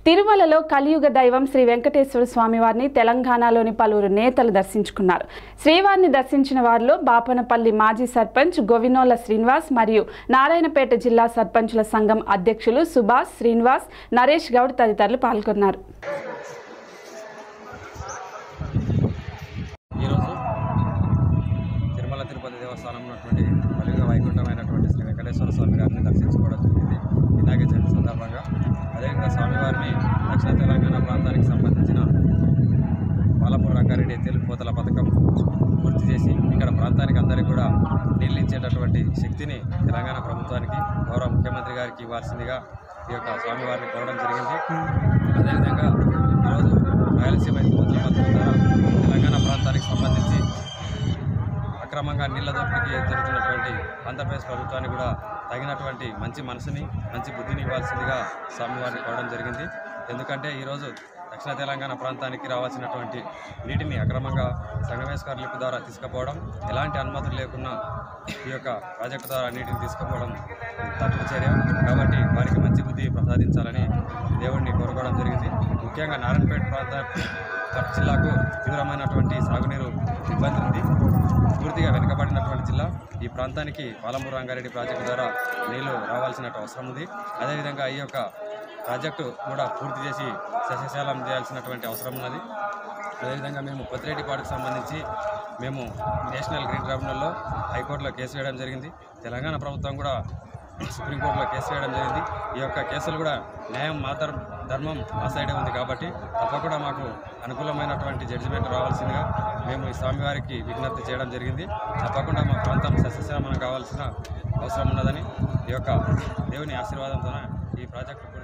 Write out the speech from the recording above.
తిరుమలలో కలియుగ దైవం శ్రీ వెంకటేశ్వర స్వామివారిని తెలంగాణలోని పలువురు నేతలు దర్శించుకున్నారు శ్రీవారిని దర్శించిన వారిలో బాపనపల్లి మాజీ సర్పంచ్ గోవినోల శ్రీనివాస్ మరియు నారాయణపేట జిల్లా సర్పంచుల సంఘం అధ్యక్షులు సుభాష్ శ్రీనివాస్ నరేష్ గౌడ్ తదితరులు పాల్గొన్నారు ఈరోజు తిరుమల తిరుపతి దేవస్థానం ఉన్నటువంటి కలియుగ వైకుంఠమైనటువంటి శ్రీ వెంకటేశ్వర స్వామి గారిని దర్శించుకోవడం జరిగింది వినాయక చవితి సందర్భంగా అదేవిధంగా స్వామివారిని దక్షిణ తెలంగాణ ప్రాంతానికి సంబంధించిన పాలపూర్ రంగారెడ్డి తెలుపుపోతల పథకం పూర్తి చేసి ఇక్కడ ప్రాంతానికి అందరికీ కూడా నీళ్ళు ఇచ్చేటటువంటి శక్తిని తెలంగాణ ప్రభుత్వానికి గౌరవ ముఖ్యమంత్రి గారికి ఇవ్వాల్సిందిగా ఈ యొక్క స్వామివారిని కోరడం జరిగింది అదేవిధంగా ఈరోజు రాయలసీమ ఎత్తిపోతల పథకం ద్వారా తెలంగాణ ప్రాంతానికి సంబంధించి అక్రమంగా నీళ్ల దోపిడీకి జరుగుతున్నటువంటి ఆంధ్రప్రదేశ్ ప్రభుత్వానికి కూడా తగినటువంటి మంచి మనసుని మంచి బుద్ధిని ఇవ్వాల్సిందిగా స్వామివారిని కోరడం జరిగింది ఎందుకంటే ఈరోజు దక్షిణ తెలంగాణ ప్రాంతానికి రావాల్సినటువంటి నీటిని అక్రమంగా సంగమేశ్వర లిప్ ద్వారా తీసుకుపోవడం ఎలాంటి అనుమతులు లేకుండా ఈ యొక్క ప్రాజెక్టు ద్వారా నీటిని తీసుకుపోవడం తప్పుడు చర్య కాబట్టి వారికి మంచి బుద్ధి ప్రసాదించాలని దేవుడిని కోరుకోవడం జరిగింది ముఖ్యంగా నారాయణపేట ప్రాంత జిల్లాకు తీవ్రమైనటువంటి సాగునీరు ఇబ్బంది ఉంది పూర్తిగా వెనుకబడినటువంటి జిల్లా ఈ ప్రాంతానికి పాలమూరు రంగారెడ్డి ప్రాజెక్టు ద్వారా నీళ్లు రావాల్సిన అవసరం ఉంది అదేవిధంగా ఈ యొక్క ప్రాజెక్టు కూడా పూర్తి చేసి సస్యశాలం చేయాల్సినటువంటి అవసరం ఉన్నది అదేవిధంగా మేము కొత్తిరెడ్డిపాడుకు సంబంధించి మేము నేషనల్ గ్రీన్ ట్రిబ్యునల్లో హైకోర్టులో కేసు వేయడం జరిగింది తెలంగాణ ప్రభుత్వం కూడా సుప్రీంకోర్టులో కేసు వేయడం జరిగింది ఈ యొక్క కేసులు కూడా న్యాయం మా ధర్- ధర్మం మా సైడే ఉంది కాబట్టి తప్పకుండా మాకు అనుకూలమైనటువంటి జడ్జిమెంట్ రావాల్సిందిగా మేము ఈ స్వామివారికి విజ్ఞప్తి చేయడం జరిగింది తప్పకుండా మా ప్రాంతం సస్యశ్యామనం కావాల్సిన అవసరం ఉన్నదని ఈ యొక్క దేవుని ఆశీర్వాదంతో ఈ ప్రాజెక్టు